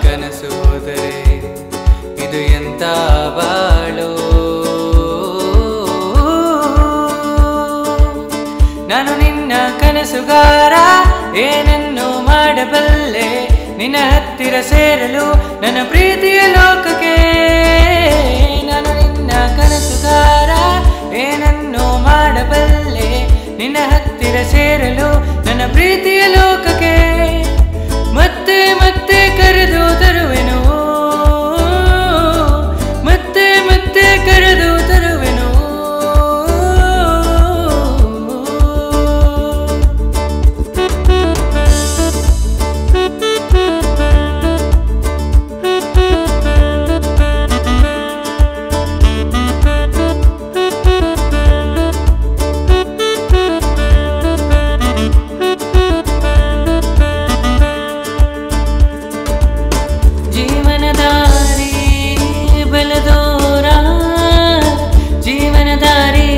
ಕನಸು ಹೋದರೆ ಇದು ಎಂತ ಬಾಳು ನಾನು ನಿನ್ನ ಕನಸುಗಾರ ಏನನ್ನು ಮಾಡಬಲ್ಲೆ ನಿನ್ನ ಹತ್ತಿರ ಸೇರಲು ನನ್ನ ಪ್ರೀತಿಯ ಲೋಕಕ್ಕೆ ನಾನು ನಿನ್ನ ಕನಸುಗಾರ ಏನನ್ನು ಮಾಡಬಲ್ಲೆ ನಿನ್ನ ಹತ್ತಿರ ಸೇರಲು ನನ್ನ ಪ್ರೀತಿಯ ಲೋಕಕ್ಕೆ ಮತ್ತೆ ಮತ್ತೆ ಕರೆದು ತರುವೆನು ಮತ್ತೆ ಮತ್ತೆ ಕರೆದು ತರುವೆನು ಜೀವನದಾರಿ ಬಲದೋರ ಜೀವನದಾರಿ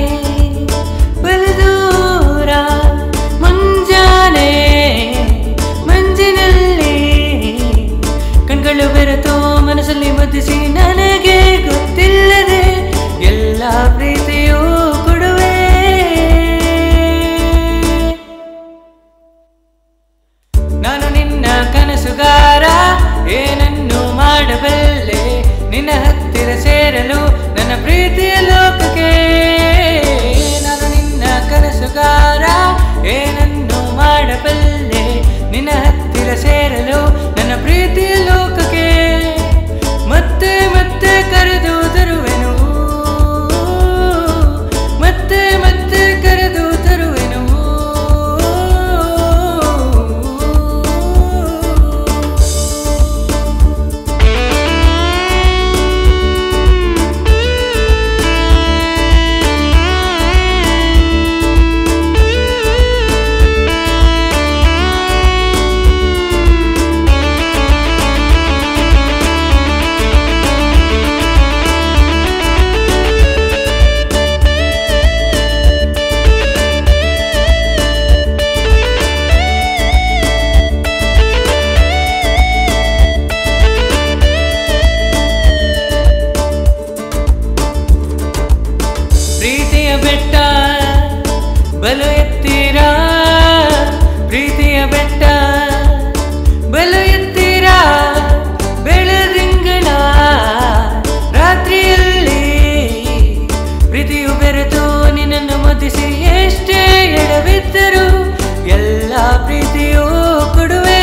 ಬಲದೂರ ಮುಂಜಾನೆ ಮಂಜಿನಲ್ಲಿ ಕಣ್ಗಳು ಬೆರೆತು ಮನಸ್ಸಲ್ಲಿ ಮುದ್ದಿಸಿ ನನಗೆ ಗೊತ್ತಿಲ್ಲದೆ ಎಲ್ಲ ಪ್ರೀತಿಯೂ ಕೊಡುವೆ ನಾನು ನಿನ್ನ ಕನಸುಗಾರ ಏನನ್ನು ಮಾಡಬಲ್ಲೆ ನಿನ್ನ ಹತ್ತಿರ ಸೇರಲು ನನ್ನ ಪ್ರೀತಿಯ ಲೋಕಕ್ಕೆ ನಾನು ನಿನ್ನ ಕನಸುಗಾರ ಏನನ್ನು ಮಾಡಬಲ್ಲೆ ನಿನ್ನ ಹತ್ತಿರ ಸೇರಲು ನನ್ನ ಪ್ರೀತಿಯ ಲೋಕಕ್ಕೆ ಮತ್ತೆ ಮತ್ತೆ ಕರೆದು ತರುವೆನು ಮತ್ತೆ ಮತ್ತೆ ಕರೆದು ತರುವೆನು ಪ್ರೀತಿಯ ಬೆಟ್ಟ ಬಲು ಎತ್ತೀರ ಪ್ರೀತಿಯ ಬೆಟ್ಟ ಬಲು ಎತ್ತೀರ ಬೆಳದಿಂಗಳ ರಾತ್ರಿಯಲ್ಲಿ ಪ್ರೀತಿಯು ಬೆರೆತು ನಿನ್ನನ್ನು ಮುದ್ದಿಸಿ ಎಷ್ಟೇ ಎಡವಿದ್ದರೂ ಎಲ್ಲ ಪ್ರೀತಿಯೂ ಕೊಡುವೆ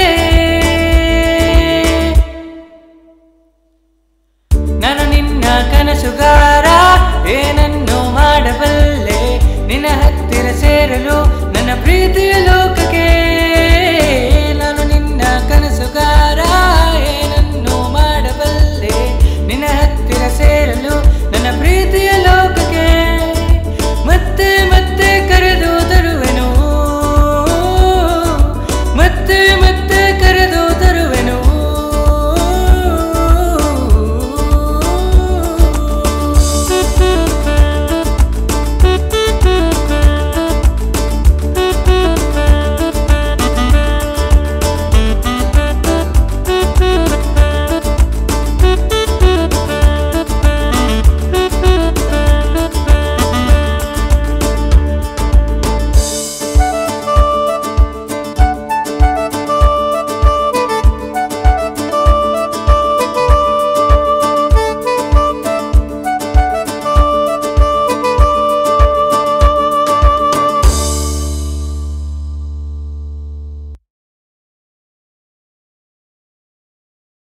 ನಾನು ನಿನ್ನ ಕನಸುಗಾರ ಏನನ್ನು ಮಾಡಬಲ್ಲೆ ನಿನ್ನ ಹತ್ತಿರ ಸೇರಲು ನನ್ನ ಪ್ರೀತಿಯ